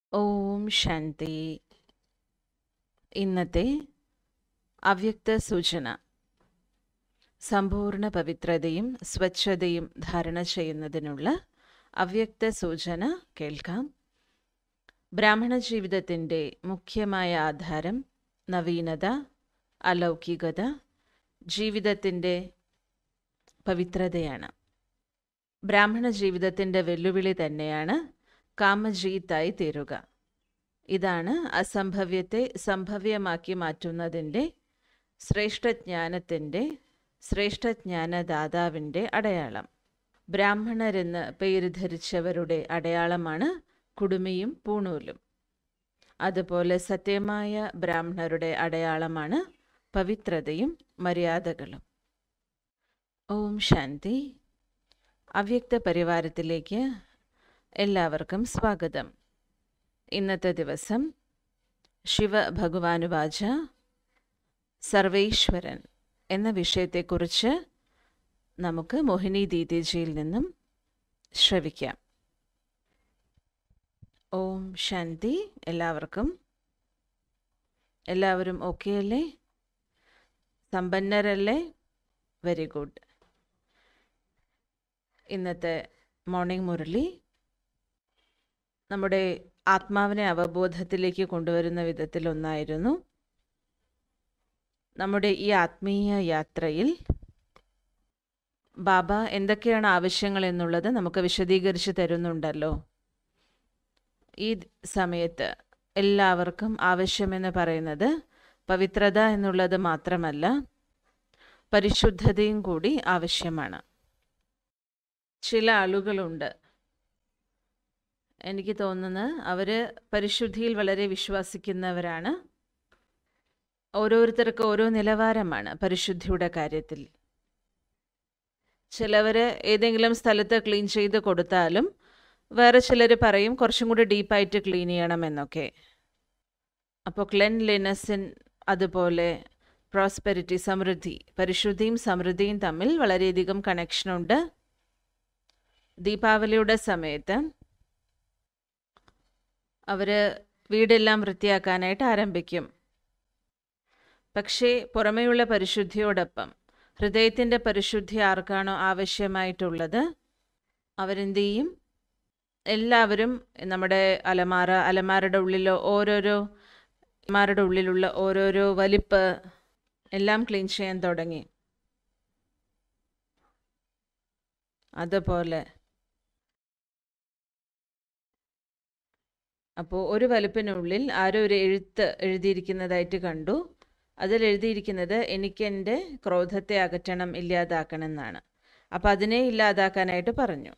ഓം ശാന്തി ഇന്നത്തെ അവ്യക്ത സൂചന സമ്പൂർണ്ണ പവിത്രതയും സ്വച്ഛതയും ധാരണ ചെയ്യുന്നതിനുള്ള അവ്യക്ത സൂചന കേൾക്കാം ബ്രാഹ്മണ ജീവിതത്തിൻ്റെ മുഖ്യമായ ആധാരം നവീനത അലൗകികത ജീവിതത്തിൻ്റെ പവിത്രതയാണ് ബ്രാഹ്മണ ജീവിതത്തിൻ്റെ വെല്ലുവിളി തന്നെയാണ് കാമജീത്തായി തീരുക ഇതാണ് അസംഭവ്യത്തെ സംഭവ്യമാക്കി മാറ്റുന്നതിൻ്റെ ശ്രേഷ്ഠജ്ഞാനത്തിൻ്റെ ശ്രേഷ്ഠജ്ഞാനദാതാവിൻ്റെ അടയാളം ബ്രാഹ്മണരെന്ന് പേര് ധരിച്ചവരുടെ അടയാളമാണ് കുടുമിയും പൂണൂലും അതുപോലെ സത്യമായ ബ്രാഹ്മണരുടെ അടയാളമാണ് പവിത്രതയും മര്യാദകളും ഓം ശാന്തി അവ്യക്ത പരിവാരത്തിലേക്ക് എല്ലാവർക്കും സ്വാഗതം ഇന്നത്തെ ദിവസം ശിവ ഭഗവാനുവാച സർവേശ്വരൻ എന്ന വിഷയത്തെക്കുറിച്ച് നമുക്ക് മോഹിനി ദീദിജിയിൽ നിന്നും ശ്രവിക്കാം ഓം ശാന്തി എല്ലാവർക്കും എല്ലാവരും ഓക്കെ അല്ലേ സമ്പന്നരല്ലേ വെരി ഗുഡ് ഇന്നത്തെ മോർണിംഗ് മുരളി നമ്മുടെ ആത്മാവിനെ അവബോധത്തിലേക്ക് കൊണ്ടുവരുന്ന വിധത്തിലൊന്നായിരുന്നു നമ്മുടെ ഈ ആത്മീയ യാത്രയിൽ ബാബ എന്തൊക്കെയാണ് ആവശ്യങ്ങൾ എന്നുള്ളത് നമുക്ക് വിശദീകരിച്ച് തരുന്നുണ്ടല്ലോ ഈ സമയത്ത് എല്ലാവർക്കും ആവശ്യമെന്ന് പറയുന്നത് പവിത്രത എന്നുള്ളത് മാത്രമല്ല പരിശുദ്ധതയും കൂടി ആവശ്യമാണ് ചില ആളുകളുണ്ട് എനിക്ക് തോന്നുന്നത് അവർ പരിശുദ്ധിയിൽ വളരെ വിശ്വസിക്കുന്നവരാണ് ഓരോരുത്തർക്ക് ഓരോ നിലവാരമാണ് പരിശുദ്ധിയുടെ കാര്യത്തിൽ ചിലവർ ഏതെങ്കിലും സ്ഥലത്ത് ക്ലീൻ ചെയ്ത് കൊടുത്താലും വേറെ ചിലർ പറയും കുറച്ചും കൂടി ഡീപ്പായിട്ട് ക്ലീൻ ചെയ്യണമെന്നൊക്കെ അപ്പോൾ ക്ലെൻലിനെസ്സിൻ അതുപോലെ പ്രോസ്പെരിറ്റി സമൃദ്ധി പരിശുദ്ധിയും സമൃദ്ധിയും തമ്മിൽ വളരെയധികം കണക്ഷനുണ്ട് ദീപാവലിയുടെ സമയത്ത് അവർ വീടെല്ലാം വൃത്തിയാക്കാനായിട്ട് ആരംഭിക്കും പക്ഷേ പുറമേയുള്ള പരിശുദ്ധിയോടൊപ്പം ഹൃദയത്തിൻ്റെ പരിശുദ്ധി ആർക്കാണോ ആവശ്യമായിട്ടുള്ളത് അവരെന്ത് ചെയ്യും എല്ലാവരും നമ്മുടെ അലമാര അലമാരയുടെ ഉള്ളിലോ ഓരോരോ അലമാരയുടെ ഉള്ളിലുള്ള ഓരോരോ വലിപ്പ് എല്ലാം ക്ലീൻ ചെയ്യാൻ തുടങ്ങി അതുപോലെ അപ്പോൾ ഒരു വലുപ്പിനുള്ളിൽ ആരോ ഒരു എഴുത്ത് എഴുതിയിരിക്കുന്നതായിട്ട് കണ്ടു അതിൽ എഴുതിയിരിക്കുന്നത് എനിക്ക് എൻ്റെ ക്രോധത്തെ അകറ്റണം ഇല്ലാതാക്കണം എന്നാണ് അപ്പോൾ അതിനെ ഇല്ലാതാക്കാനായിട്ട് പറഞ്ഞു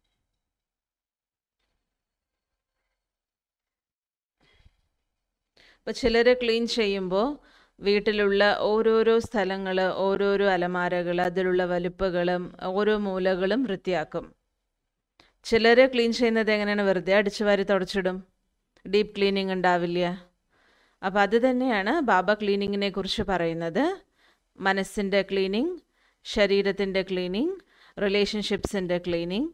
അപ്പോൾ ചിലർ ക്ലീൻ ചെയ്യുമ്പോൾ വീട്ടിലുള്ള ഓരോരോ സ്ഥലങ്ങൾ ഓരോരോ അലമാരകൾ അതിലുള്ള വലുപ്പുകളും ഓരോ മൂലകളും വൃത്തിയാക്കും ചിലർ ക്ലീൻ ചെയ്യുന്നത് എങ്ങനെയാണ് വെറുതെ അടിച്ചു വാരി തുടച്ചിടും ഡീപ്പ് ക്ലീനിങ് ഉണ്ടാവില്ല അപ്പോൾ അത് തന്നെയാണ് ബാബ ക്ലീനിങ്ങിനെ കുറിച്ച് പറയുന്നത് മനസ്സിൻ്റെ ക്ലീനിങ് ശരീരത്തിൻ്റെ ക്ലീനിങ് റിലേഷൻഷിപ്സിൻ്റെ ക്ലീനിങ്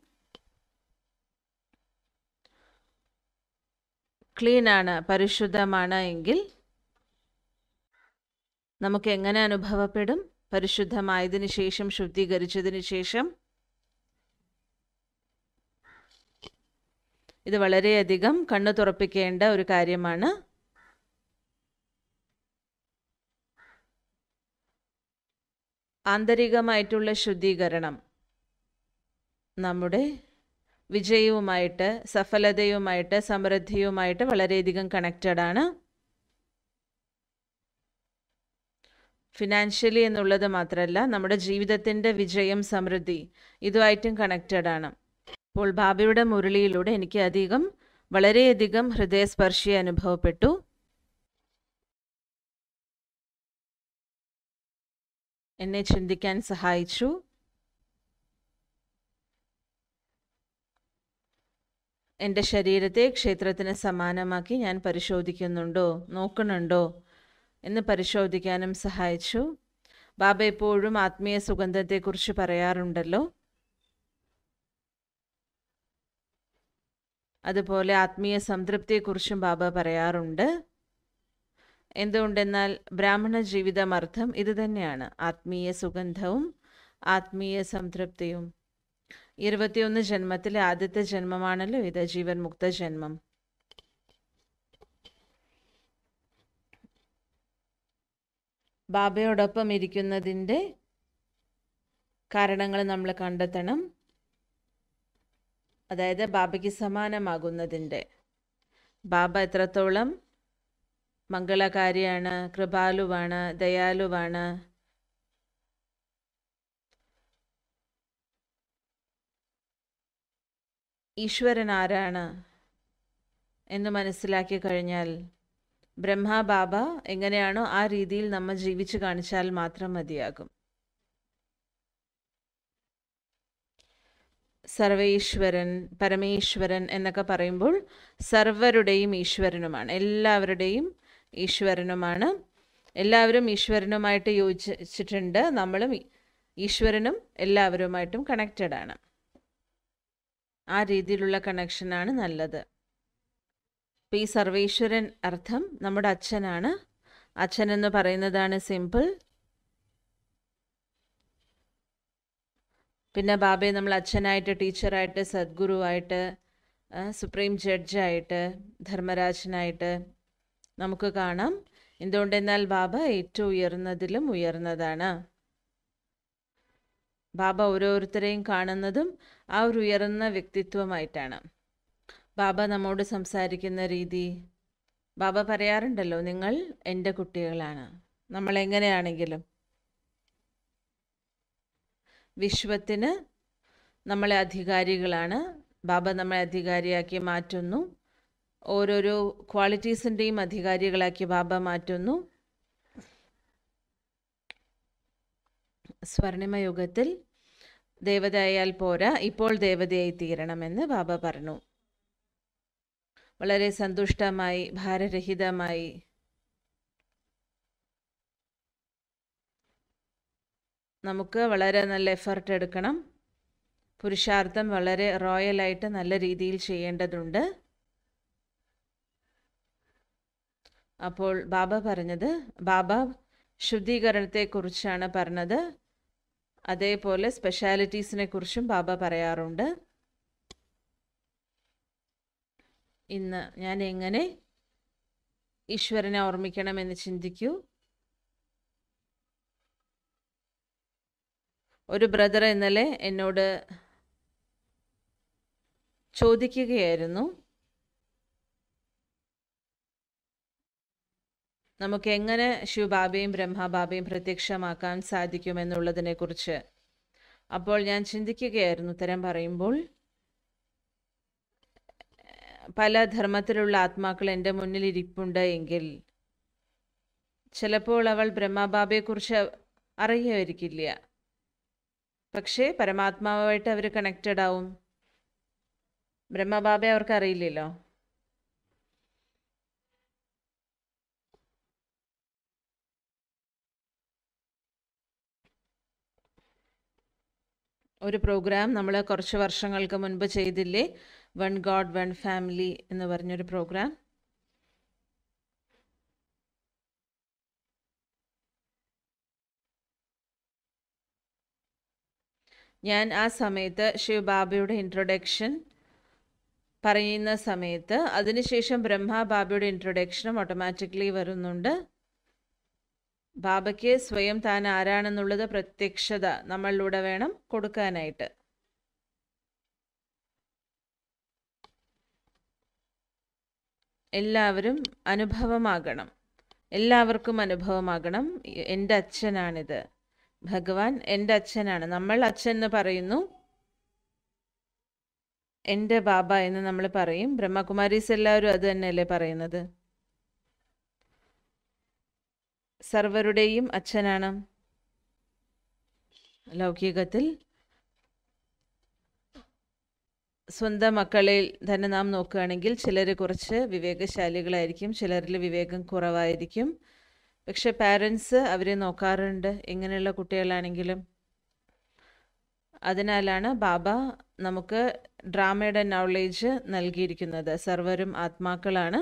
ക്ലീനാണ് പരിശുദ്ധമാണ് എങ്കിൽ നമുക്ക് എങ്ങനെ അനുഭവപ്പെടും പരിശുദ്ധമായതിനു ശേഷം ശുദ്ധീകരിച്ചതിന് ശേഷം ഇത് വളരെയധികം കണ്ണു തുറപ്പിക്കേണ്ട ഒരു കാര്യമാണ് ആന്തരികമായിട്ടുള്ള ശുദ്ധീകരണം നമ്മുടെ വിജയവുമായിട്ട് സഫലതയുമായിട്ട് സമൃദ്ധിയുമായിട്ട് വളരെയധികം കണക്റ്റഡ് ആണ് ഫിനാൻഷ്യലി എന്നുള്ളത് മാത്രമല്ല നമ്മുടെ ജീവിതത്തിൻ്റെ വിജയം സമൃദ്ധി ഇതുമായിട്ടും കണക്റ്റഡ് ആണ് അപ്പോൾ ബാബയുടെ മുരളിയിലൂടെ എനിക്ക് അധികം വളരെയധികം ഹൃദയസ്പർശി അനുഭവപ്പെട്ടു എന്നെ ചിന്തിക്കാൻ സഹായിച്ചു എൻ്റെ ശരീരത്തെ ക്ഷേത്രത്തിന് സമാനമാക്കി ഞാൻ പരിശോധിക്കുന്നുണ്ടോ നോക്കുന്നുണ്ടോ എന്ന് പരിശോധിക്കാനും സഹായിച്ചു ബാബ എപ്പോഴും ആത്മീയ സുഗന്ധത്തെക്കുറിച്ച് പറയാറുണ്ടല്ലോ അതുപോലെ ആത്മീയ സംതൃപ്തിയെക്കുറിച്ചും ബാബ പറയാറുണ്ട് എന്തുകൊണ്ടെന്നാൽ ബ്രാഹ്മണ ജീവിതം അർത്ഥം ഇത് തന്നെയാണ് ആത്മീയ സുഗന്ധവും ആത്മീയ സംതൃപ്തിയും ഇരുപത്തിയൊന്ന് ജന്മത്തിലെ ആദ്യത്തെ ജന്മമാണല്ലോ ഇത് ജീവൻ മുക്ത ജന്മം ബാബയോടൊപ്പം ഇരിക്കുന്നതിൻ്റെ കാരണങ്ങൾ നമ്മൾ കണ്ടെത്തണം അതായത് ബാബയ്ക്ക് സമാനമാകുന്നതിൻ്റെ ബാബ എത്രത്തോളം മംഗളകാരിയാണ് കൃപാലുവാണ് ദയാലുവാണ് ഈശ്വരൻ ആരാണ് എന്ന് മനസ്സിലാക്കി കഴിഞ്ഞാൽ ബ്രഹ്മ ബാബ എങ്ങനെയാണോ ആ രീതിയിൽ നമ്മൾ ജീവിച്ചു കാണിച്ചാൽ മാത്രം മതിയാകും സർവേശ്വരൻ പരമേശ്വരൻ എന്നൊക്കെ പറയുമ്പോൾ സർവരുടെയും ഈശ്വരനുമാണ് എല്ലാവരുടെയും ഈശ്വരനുമാണ് എല്ലാവരും ഈശ്വരനുമായിട്ട് യോജിച്ചിട്ടുണ്ട് നമ്മളും ഈശ്വരനും എല്ലാവരുമായിട്ടും കണക്റ്റഡ് ആണ് ആ രീതിയിലുള്ള കണക്ഷനാണ് നല്ലത് ഇപ്പം ഈ സർവേശ്വരൻ അർത്ഥം നമ്മുടെ അച്ഛനാണ് അച്ഛൻ എന്ന് പറയുന്നതാണ് സിമ്പിൾ പിന്നെ ബാബയെ നമ്മൾ അച്ഛനായിട്ട് ടീച്ചറായിട്ട് സദ്ഗുരുവായിട്ട് സുപ്രീം ജഡ്ജായിട്ട് ധർമ്മരാജനായിട്ട് നമുക്ക് കാണാം എന്തുകൊണ്ടെന്നാൽ ബാബ ഏറ്റവും ഉയർന്നതിലും ഉയർന്നതാണ് ബാബ ഓരോരുത്തരെയും കാണുന്നതും ആ ഒരു ഉയർന്ന വ്യക്തിത്വമായിട്ടാണ് ബാബ നമ്മോട് സംസാരിക്കുന്ന രീതി ബാബ പറയാറുണ്ടല്ലോ നിങ്ങൾ എൻ്റെ കുട്ടികളാണ് നമ്മൾ എങ്ങനെയാണെങ്കിലും വിശ്വത്തിന് നമ്മളെ അധികാരികളാണ് ബാബ നമ്മളെ അധികാരിയാക്കി മാറ്റുന്നു ഓരോരോ ക്വാളിറ്റീസിൻ്റെയും അധികാരികളാക്കി ബാബ മാറ്റുന്നു സ്വർണിമ യുഗത്തിൽ ദേവതയായാൽ പോരാ ഇപ്പോൾ ദേവതയായി തീരണമെന്ന് ബാബ പറഞ്ഞു വളരെ സന്തുഷ്ടമായി ഭാരരഹിതമായി നമുക്ക് വളരെ നല്ല എഫർട്ട് എടുക്കണം പുരുഷാർത്ഥം വളരെ റോയലായിട്ട് നല്ല രീതിയിൽ ചെയ്യേണ്ടതുണ്ട് അപ്പോൾ ബാബ പറഞ്ഞത് ബാബ ശുദ്ധീകരണത്തെക്കുറിച്ചാണ് പറഞ്ഞത് അതേപോലെ സ്പെഷ്യാലിറ്റീസിനെ കുറിച്ചും ബാബ പറയാറുണ്ട് ഇന്ന് ഞാൻ എങ്ങനെ ഈശ്വരനെ ഓർമ്മിക്കണമെന്ന് ചിന്തിക്കൂ ഒരു ബ്രദർ ഇന്നലെ എന്നോട് ചോദിക്കുകയായിരുന്നു നമുക്ക് എങ്ങനെ ശിവബാബയും ബ്രഹ്മബാബയും പ്രത്യക്ഷമാക്കാൻ സാധിക്കുമെന്നുള്ളതിനെക്കുറിച്ച് അപ്പോൾ ഞാൻ ചിന്തിക്കുകയായിരുന്നു ഉത്തരം പറയുമ്പോൾ പല ധർമ്മത്തിലുള്ള ആത്മാക്കൾ എൻ്റെ മുന്നിൽ ഇരിപ്പുണ്ട് എങ്കിൽ ചിലപ്പോൾ അവൾ ബ്രഹ്മബാബയെക്കുറിച്ച് അറിയുമായിരിക്കില്ല പക്ഷേ പരമാത്മാവുമായിട്ട് അവർ കണക്റ്റഡ് ആവും ബ്രഹ്മബാബയെ അവർക്ക് അറിയില്ലല്ലോ ഒരു പ്രോഗ്രാം നമ്മൾ കുറച്ച് വർഷങ്ങൾക്ക് മുൻപ് ചെയ്തില്ലേ വൺ ഗോഡ് വൺ ഫാമിലി എന്ന് പറഞ്ഞൊരു പ്രോഗ്രാം ഞാൻ ആ സമയത്ത് ശിവബാബയുടെ ഇൻട്രൊഡക്ഷൻ പറയുന്ന സമയത്ത് അതിനുശേഷം ബ്രഹ്മ ബാബയുടെ ഇൻട്രൊഡക്ഷനും ഓട്ടോമാറ്റിക്കലി വരുന്നുണ്ട് ബാബയ്ക്ക് സ്വയം താൻ ആരാണെന്നുള്ളത് പ്രത്യക്ഷത നമ്മളിലൂടെ വേണം കൊടുക്കാനായിട്ട് എല്ലാവരും അനുഭവമാകണം എല്ലാവർക്കും അനുഭവമാകണം എൻ്റെ അച്ഛനാണിത് ഭഗവാൻ എൻ്റെ അച്ഛനാണ് നമ്മൾ അച്ഛൻ എന്ന് പറയുന്നു എൻ്റെ ബാബ എന്ന് നമ്മൾ പറയും ബ്രഹ്മകുമാരീസ് എല്ലാവരും അത് തന്നെയല്ലേ പറയുന്നത് സർവരുടെയും അച്ഛനാണ് ലൗകികത്തിൽ സ്വന്തം മക്കളിൽ തന്നെ നാം നോക്കുകയാണെങ്കിൽ ചിലർ കുറച്ച് വിവേകശാലികളായിരിക്കും ചിലരിൽ വിവേകം കുറവായിരിക്കും പക്ഷെ പാരൻസ് അവരെ നോക്കാറുണ്ട് എങ്ങനെയുള്ള കുട്ടികളാണെങ്കിലും അതിനാലാണ് ബാബ നമുക്ക് ഡ്രാമയുടെ നോളേജ് നൽകിയിരിക്കുന്നത് സർവരും ആത്മാക്കളാണ്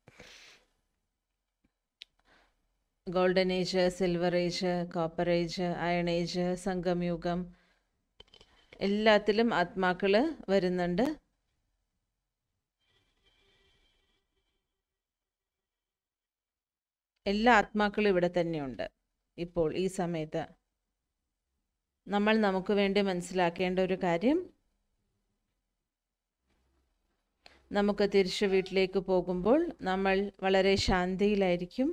golden age silver age copper age iron age സംഗമയുഗം എല്ലാത്തിലും ആത്മാക്കൾ വരുന്നുണ്ട് എല്ലാ ആത്മാക്കളും ഇവിടെ തന്നെയുണ്ട് ഇപ്പോൾ ഈ സമയത്ത് നമ്മൾ നമുക്ക് വേണ്ടി മനസ്സിലാക്കേണ്ട ഒരു കാര്യം നമുക്ക് തിരിച്ചു വീട്ടിലേക്ക് പോകുമ്പോൾ നമ്മൾ വളരെ ശാന്തിയിലായിരിക്കും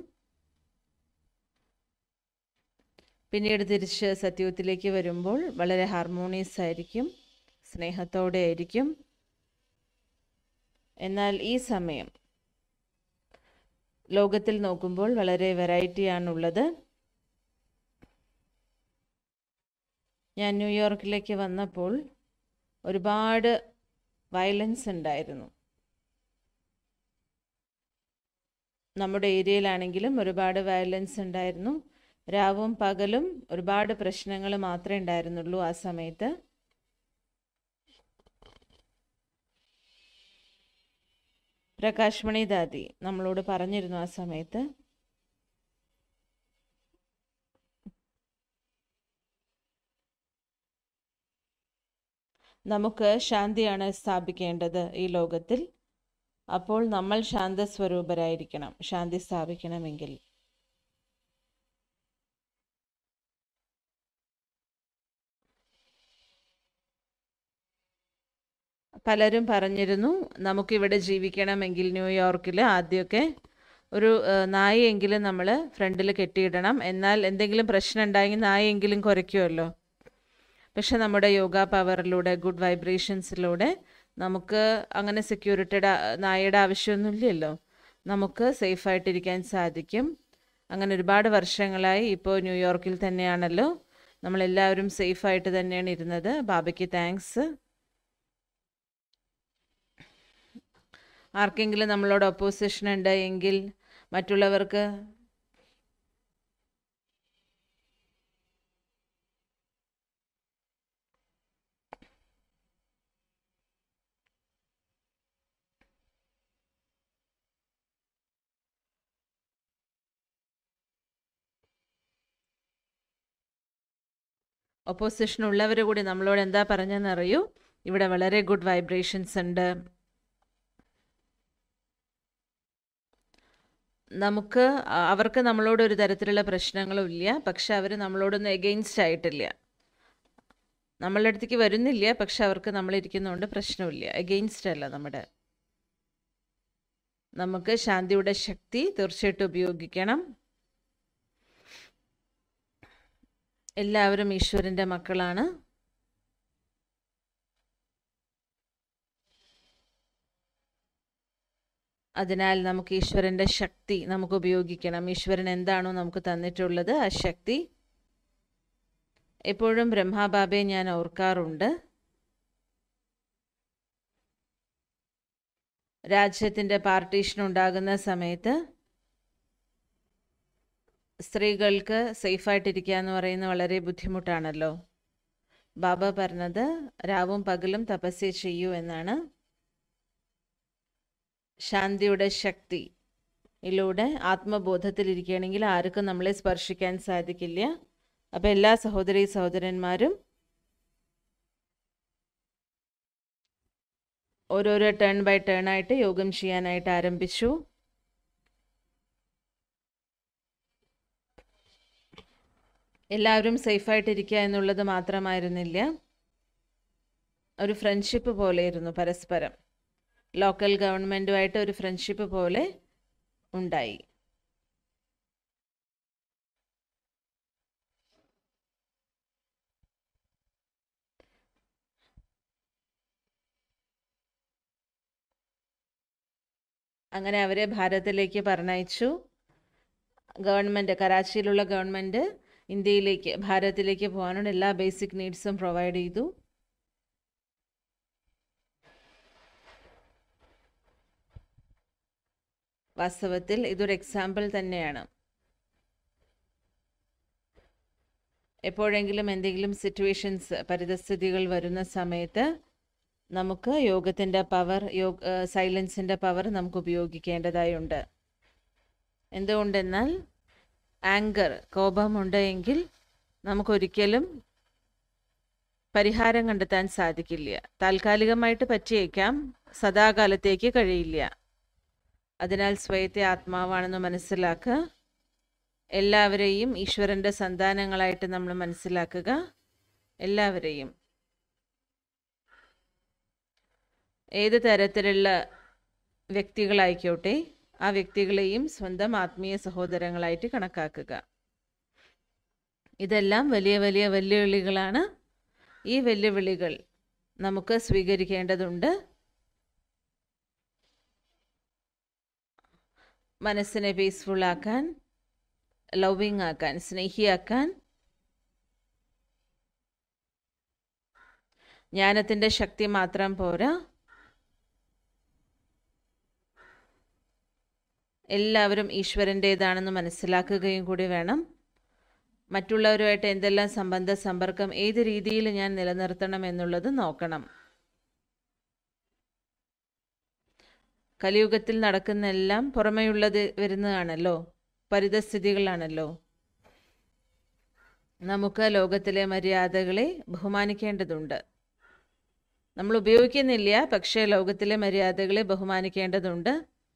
പിന്നീട് തിരിച്ച് സത്യത്തിലേക്ക് വരുമ്പോൾ വളരെ ഹാർമോണിയസ് ആയിരിക്കും സ്നേഹത്തോടെ ആയിരിക്കും എന്നാൽ ഈ സമയം ലോകത്തിൽ നോക്കുമ്പോൾ വളരെ വെറൈറ്റിയാണുള്ളത് ഞാൻ ന്യൂയോർക്കിലേക്ക് വന്നപ്പോൾ ഒരുപാട് വയലൻസ് ഉണ്ടായിരുന്നു നമ്മുടെ ഏരിയയിലാണെങ്കിലും ഒരുപാട് വയലൻസ് ഉണ്ടായിരുന്നു രാവും പകലും ഒരുപാട് പ്രശ്നങ്ങൾ മാത്രമേ ഉണ്ടായിരുന്നുള്ളൂ ആ സമയത്ത് പ്രകാശ് മണി ദാദി നമ്മളോട് പറഞ്ഞിരുന്നു ആ സമയത്ത് നമുക്ക് ശാന്തിയാണ് സ്ഥാപിക്കേണ്ടത് ഈ ലോകത്തിൽ അപ്പോൾ നമ്മൾ ശാന്തസ്വരൂപരായിരിക്കണം ശാന്തി സ്ഥാപിക്കണമെങ്കിൽ പലരും പറഞ്ഞിരുന്നു നമുക്കിവിടെ ജീവിക്കണമെങ്കിൽ ന്യൂയോർക്കിൽ ആദ്യമൊക്കെ ഒരു നായെങ്കിലും നമ്മൾ ഫ്രണ്ടിൽ കെട്ടിയിടണം എന്നാൽ എന്തെങ്കിലും പ്രശ്നം ഉണ്ടായെങ്കിൽ നായെങ്കിലും കുറയ്ക്കുമല്ലോ പക്ഷെ നമ്മുടെ യോഗ പവറിലൂടെ ഗുഡ് വൈബ്രേഷൻസിലൂടെ നമുക്ക് അങ്ങനെ സെക്യൂരിറ്റിയുടെ നായയുടെ ആവശ്യമൊന്നുമില്ലല്ലോ നമുക്ക് സേഫായിട്ടിരിക്കാൻ സാധിക്കും അങ്ങനെ ഒരുപാട് വർഷങ്ങളായി ഇപ്പോൾ ന്യൂയോർക്കിൽ തന്നെയാണല്ലോ നമ്മളെല്ലാവരും സേഫായിട്ട് തന്നെയാണ് ഇരുന്നത് ബാബയ്ക്ക് താങ്ക്സ് ആർക്കെങ്കിലും നമ്മളോട് ഒപ്പോസിഷൻ ഉണ്ട് എങ്കിൽ മറ്റുള്ളവർക്ക് ഒപ്പോസിഷൻ ഉള്ളവർ കൂടി നമ്മളോട് എന്താ പറഞ്ഞെന്നറിയൂ ഇവിടെ വളരെ ഗുഡ് വൈബ്രേഷൻസ് ഉണ്ട് നമുക്ക് അവർക്ക് നമ്മളോട് ഒരു തരത്തിലുള്ള പ്രശ്നങ്ങളും ഇല്ല പക്ഷെ അവർ നമ്മളോടൊന്നും എഗെയിൻസ്റ്റ് ആയിട്ടില്ല നമ്മളുടെ അടുത്തേക്ക് വരുന്നില്ല പക്ഷെ അവർക്ക് നമ്മളിരിക്കുന്നതുകൊണ്ട് പ്രശ്നമില്ല എഗെയിൻസ്റ്റ് അല്ല നമ്മുടെ നമുക്ക് ശാന്തിയുടെ ശക്തി തീർച്ചയായിട്ടും ഉപയോഗിക്കണം എല്ലാവരും ഈശ്വരൻ്റെ മക്കളാണ് അതിനാൽ നമുക്ക് ഈശ്വരൻ്റെ ശക്തി നമുക്ക് ഉപയോഗിക്കണം ഈശ്വരൻ എന്താണോ നമുക്ക് തന്നിട്ടുള്ളത് ആ ശക്തി എപ്പോഴും ബ്രഹ്മാബാബയെ ഞാൻ ഓർക്കാറുണ്ട് രാജ്യത്തിൻ്റെ പാർട്ടീഷൻ ഉണ്ടാകുന്ന സമയത്ത് സ്ത്രീകൾക്ക് സേഫായിട്ടിരിക്കുക എന്ന് പറയുന്നത് വളരെ ബുദ്ധിമുട്ടാണല്ലോ ബാബ പറഞ്ഞത് രാവും പകലും തപസ്യ ചെയ്യൂ എന്നാണ് ശാന്തിയുടെ ശക്തി ഇതിലൂടെ ആത്മബോധത്തിലിരിക്കുകയാണെങ്കിൽ ആർക്കും നമ്മളെ സ്പർശിക്കാൻ സാധിക്കില്ല അപ്പോൾ എല്ലാ സഹോദരി സഹോദരന്മാരും ഓരോരോ ടേൺ ബൈ ടേൺ ആയിട്ട് യോഗം ചെയ്യാനായിട്ട് ആരംഭിച്ചു എല്ലാവരും സേഫായിട്ടിരിക്കുക എന്നുള്ളത് മാത്രമായിരുന്നില്ല ഒരു ഫ്രണ്ട്ഷിപ്പ് പോലെയിരുന്നു പരസ്പരം ലോക്കൽ ഗവൺമെൻറ്റുമായിട്ട് ഒരു ഫ്രണ്ട്ഷിപ്പ് പോലെ ഉണ്ടായി അങ്ങനെ അവരെ ഭാരതത്തിലേക്ക് പറഞ്ഞയച്ചു ഗവൺമെൻറ് കറാച്ചിയിലുള്ള ഗവൺമെൻറ് ഇന്ത്യയിലേക്ക് ഭാരതത്തിലേക്ക് പോകാനുള്ള എല്ലാ ബേസിക് നീഡ്സും പ്രൊവൈഡ് ചെയ്തു വാസ്തവത്തിൽ ഇതൊരു എക്സാമ്പിൾ തന്നെയാണ് എപ്പോഴെങ്കിലും എന്തെങ്കിലും സിറ്റുവേഷൻസ് പരിതസ്ഥിതികൾ വരുന്ന സമയത്ത് നമുക്ക് യോഗത്തിൻ്റെ പവർ യോഗ സൈലൻസിൻ്റെ പവർ നമുക്ക് ഉപയോഗിക്കേണ്ടതായുണ്ട് എന്തുകൊണ്ടെന്നാൽ ആങ്കർ കോപമുണ്ട് എങ്കിൽ നമുക്കൊരിക്കലും പരിഹാരം കണ്ടെത്താൻ സാധിക്കില്ല താൽക്കാലികമായിട്ട് പറ്റിയേക്കാം സദാകാലത്തേക്ക് കഴിയില്ല അതിനാൽ സ്വയത്തെ ആത്മാവാണെന്ന് മനസ്സിലാക്കുക എല്ലാവരെയും ഈശ്വരൻ്റെ സന്താനങ്ങളായിട്ട് നമ്മൾ മനസ്സിലാക്കുക എല്ലാവരെയും ഏത് തരത്തിലുള്ള വ്യക്തികളായിക്കോട്ടെ ആ വ്യക്തികളെയും സ്വന്തം ആത്മീയ സഹോദരങ്ങളായിട്ട് കണക്കാക്കുക ഇതെല്ലാം വലിയ വലിയ വെല്ലുവിളികളാണ് ഈ വെല്ലുവിളികൾ നമുക്ക് സ്വീകരിക്കേണ്ടതുണ്ട് മനസ്സിനെ പീസ്ഫുൾ ആക്കാൻ ലവിങ് ആക്കാൻ സ്നേഹിയാക്കാൻ ജ്ഞാനത്തിൻ്റെ ശക്തി മാത്രം പോരാ എല്ലാവരും ഈശ്വരൻ്റേതാണെന്ന് മനസ്സിലാക്കുകയും കൂടി വേണം മറ്റുള്ളവരുമായിട്ട് എന്തെല്ലാം സംബന്ധ സമ്പർക്കം ഏത് രീതിയിൽ ഞാൻ നിലനിർത്തണം എന്നുള്ളത് നോക്കണം കലിയുഗത്തിൽ നടക്കുന്ന എല്ലാം പുറമെയുള്ളത് വരുന്നതാണല്ലോ പരിതസ്ഥിതികളാണല്ലോ നമുക്ക് ലോകത്തിലെ മര്യാദകളെ ബഹുമാനിക്കേണ്ടതുണ്ട് നമ്മൾ ഉപയോഗിക്കുന്നില്ല പക്ഷേ ലോകത്തിലെ മര്യാദകളെ ബഹുമാനിക്കേണ്ടതുണ്ട്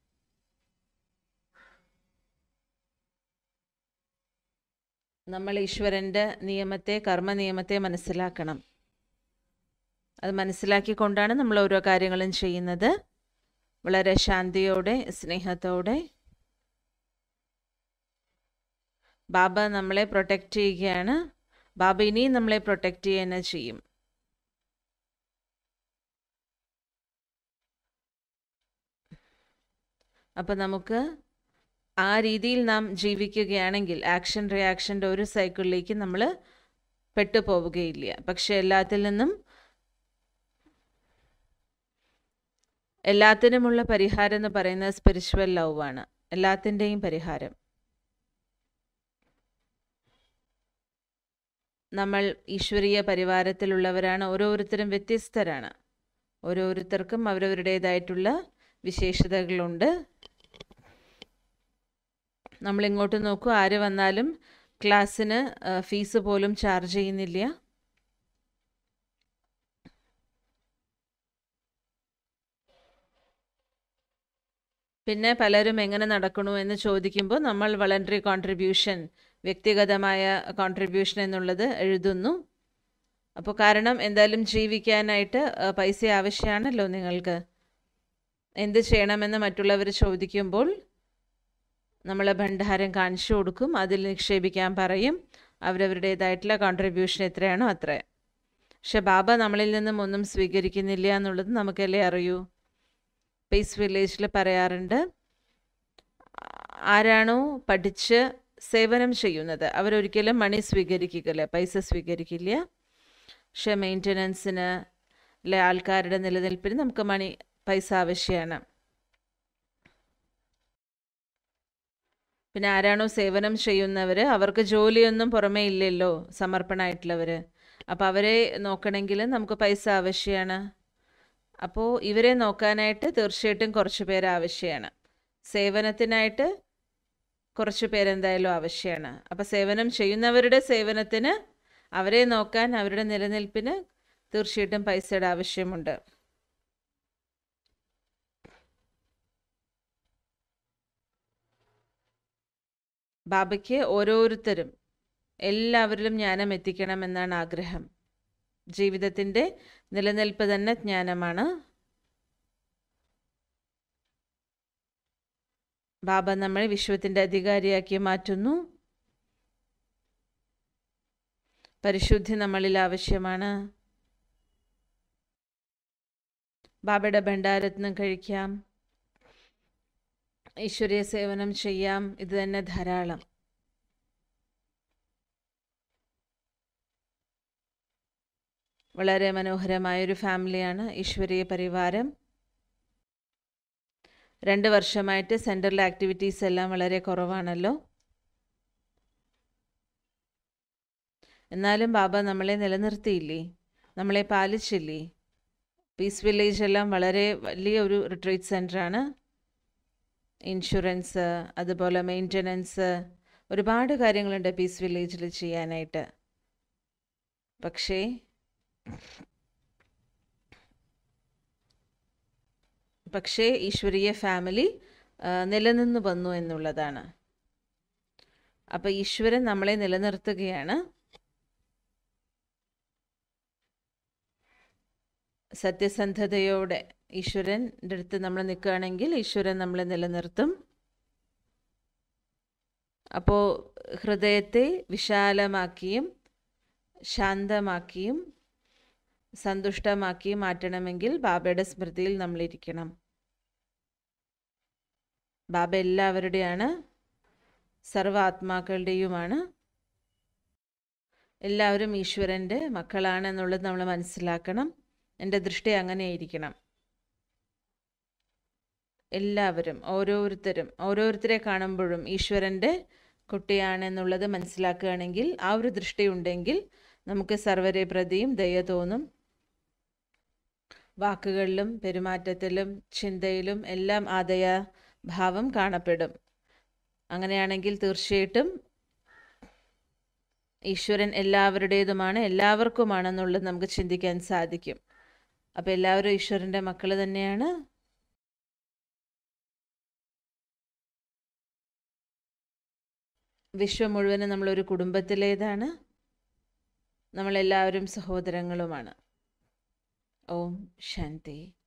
നമ്മൾ ഈശ്വരൻ്റെ നിയമത്തെ കർമ്മ നിയമത്തെ മനസ്സിലാക്കണം അത് മനസ്സിലാക്കിക്കൊണ്ടാണ് നമ്മൾ ഓരോ കാര്യങ്ങളും ചെയ്യുന്നത് വളരെ ശാന്തിയോടെ സ്നേഹത്തോടെ ബാബ നമ്മളെ പ്രൊട്ടക്റ്റ് ചെയ്യുകയാണ് ബാബ ഇനിയും നമ്മളെ പ്രൊട്ടക്റ്റ് ചെയ്യുക തന്നെ ചെയ്യും അപ്പം നമുക്ക് ആ രീതിയിൽ നാം ജീവിക്കുകയാണെങ്കിൽ ആക്ഷൻ റിയാക്ഷൻ്റെ ഒരു സൈക്കിളിലേക്ക് നമ്മൾ പെട്ടുപോവുകയില്ല പക്ഷെ എല്ലാത്തിൽ നിന്നും എല്ലാത്തിനുമുള്ള പരിഹാരം എന്ന് പറയുന്നത് സ്പിരിച്വൽ ലവ് ആണ് എല്ലാത്തിൻ്റെയും പരിഹാരം നമ്മൾ ഈശ്വരീയ പരിവാരത്തിലുള്ളവരാണ് ഓരോരുത്തരും വ്യത്യസ്തരാണ് ഓരോരുത്തർക്കും അവരവരുടേതായിട്ടുള്ള വിശേഷതകളുണ്ട് നമ്മളിങ്ങോട്ട് നോക്കൂ ആര് വന്നാലും ക്ലാസ്സിന് ഫീസ് പോലും ചാർജ് ചെയ്യുന്നില്ല പിന്നെ പലരും എങ്ങനെ നടക്കണു എന്ന് ചോദിക്കുമ്പോൾ നമ്മൾ വളണ്ടറി കോൺട്രിബ്യൂഷൻ വ്യക്തിഗതമായ കോൺട്രിബ്യൂഷൻ എന്നുള്ളത് എഴുതുന്നു അപ്പോൾ കാരണം എന്തായാലും ജീവിക്കാനായിട്ട് പൈസ ആവശ്യമാണല്ലോ നിങ്ങൾക്ക് എന്ത് ചെയ്യണമെന്ന് മറ്റുള്ളവർ ചോദിക്കുമ്പോൾ നമ്മൾ ഭണ്ഡാരം കാണിച്ചു കൊടുക്കും അതിൽ നിക്ഷേപിക്കാൻ പറയും അവരവരുടേതായിട്ടുള്ള കോൺട്രിബ്യൂഷൻ എത്രയാണോ അത്ര പക്ഷെ ബാബ നമ്മളിൽ നിന്നും ഒന്നും സ്വീകരിക്കുന്നില്ല എന്നുള്ളത് നമുക്കല്ലേ അറിയൂ പീസ് വില്ലേജിൽ പറയാറുണ്ട് ആരാണോ പഠിച്ച് സേവനം ചെയ്യുന്നത് അവരൊരിക്കലും മണി സ്വീകരിക്കില്ല പൈസ സ്വീകരിക്കില്ല പക്ഷെ മെയിൻ്റനൻസിന് അല്ലെ ആൾക്കാരുടെ നിലനിൽപ്പിന് നമുക്ക് മണി പൈസ ആവശ്യമാണ് പിന്നെ ആരാണോ സേവനം ചെയ്യുന്നവർ അവർക്ക് ജോലിയൊന്നും പുറമേ ഇല്ലല്ലോ സമർപ്പണമായിട്ടുള്ളവർ അപ്പോൾ അവരെ നോക്കണമെങ്കിൽ നമുക്ക് പൈസ ആവശ്യമാണ് അപ്പോൾ ഇവരെ നോക്കാനായിട്ട് തീർച്ചയായിട്ടും കുറച്ച് പേര് ആവശ്യമാണ് സേവനത്തിനായിട്ട് കുറച്ച് പേരെന്തായാലും ആവശ്യമാണ് അപ്പോൾ സേവനം ചെയ്യുന്നവരുടെ സേവനത്തിന് അവരെ നോക്കാൻ അവരുടെ നിലനിൽപ്പിന് തീർച്ചയായിട്ടും പൈസയുടെ ആവശ്യമുണ്ട് ബാബയ്ക്ക് ഓരോരുത്തരും എല്ലാവരിലും ജ്ഞാനം എത്തിക്കണമെന്നാണ് ആഗ്രഹം ജീവിതത്തിൻ്റെ നിലനിൽപ്പ് തന്നെ ജ്ഞാനമാണ് ബാബ നമ്മളെ വിശ്വത്തിൻ്റെ അധികാരിയാക്കി മാറ്റുന്നു പരിശുദ്ധി നമ്മളിൽ ആവശ്യമാണ് ബാബയുടെ ഭണ്ഡാരത്നം കഴിക്കാം ഈശ്വരീയ സേവനം ചെയ്യാം ഇത് തന്നെ ധാരാളം വളരെ മനോഹരമായൊരു ഫാമിലിയാണ് ഈശ്വരീയ പരിവാരം രണ്ട് വർഷമായിട്ട് സെൻട്രൽ ആക്ടിവിറ്റീസ് എല്ലാം വളരെ കുറവാണല്ലോ എന്നാലും ബാബ നമ്മളെ നിലനിർത്തിയില്ലേ നമ്മളെ പാലിച്ചില്ലേ പീസ് വില്ലേജ് എല്ലാം വളരെ വലിയ ഒരു റിട്രീറ്റ് സെൻ്ററാണ് ഇൻഷുറൻസ് അതുപോലെ മെയിൻ്റനൻസ് ഒരുപാട് കാര്യങ്ങളുണ്ട് പീസ് വില്ലേജിൽ ചെയ്യാനായിട്ട് പക്ഷേ പക്ഷേ ഈശ്വരീയ ഫാമിലി നിലനിന്ന് വന്നു എന്നുള്ളതാണ് അപ്പോൾ ഈശ്വരൻ നമ്മളെ നിലനിർത്തുകയാണ് സത്യസന്ധതയോടെ ഈശ്വരൻ്റെ അടുത്ത് നമ്മൾ നിൽക്കുകയാണെങ്കിൽ ഈശ്വരൻ നമ്മളെ നിലനിർത്തും അപ്പോൾ ഹൃദയത്തെ വിശാലമാക്കിയും ശാന്തമാക്കിയും സന്തുഷ്ടമാക്കിയും മാറ്റണമെങ്കിൽ ബാബയുടെ സ്മൃതിയിൽ നമ്മളിരിക്കണം ബാബ എല്ലാവരുടെയാണ് സർവ ആത്മാക്കളുടെയുമാണ് എല്ലാവരും ഈശ്വരൻ്റെ മക്കളാണ് എന്നുള്ളത് നമ്മൾ മനസ്സിലാക്കണം എൻ്റെ ദൃഷ്ടി അങ്ങനെയായിരിക്കണം എല്ലാവരും ഓരോരുത്തരും ഓരോരുത്തരെ കാണുമ്പോഴും ഈശ്വരൻ്റെ കുട്ടിയാണെന്നുള്ളത് മനസ്സിലാക്കുകയാണെങ്കിൽ ആ ഒരു ദൃഷ്ടി ഉണ്ടെങ്കിൽ നമുക്ക് സർവരെ പ്രതിയും ദയ തോന്നും വാക്കുകളിലും പെരുമാറ്റത്തിലും ചിന്തയിലും എല്ലാം ആദയ ഭാവം കാണപ്പെടും അങ്ങനെയാണെങ്കിൽ തീർച്ചയായിട്ടും ഈശ്വരൻ എല്ലാവരുടേതുമാണ് എല്ലാവർക്കുമാണെന്നുള്ളത് നമുക്ക് ചിന്തിക്കാൻ സാധിക്കും അപ്പോൾ എല്ലാവരും ഈശ്വരൻ്റെ മക്കൾ തന്നെയാണ് വിശ്വം മുഴുവനും നമ്മളൊരു കുടുംബത്തിലേതാണ് നമ്മളെല്ലാവരും സഹോദരങ്ങളുമാണ് ഓം ശാന്തി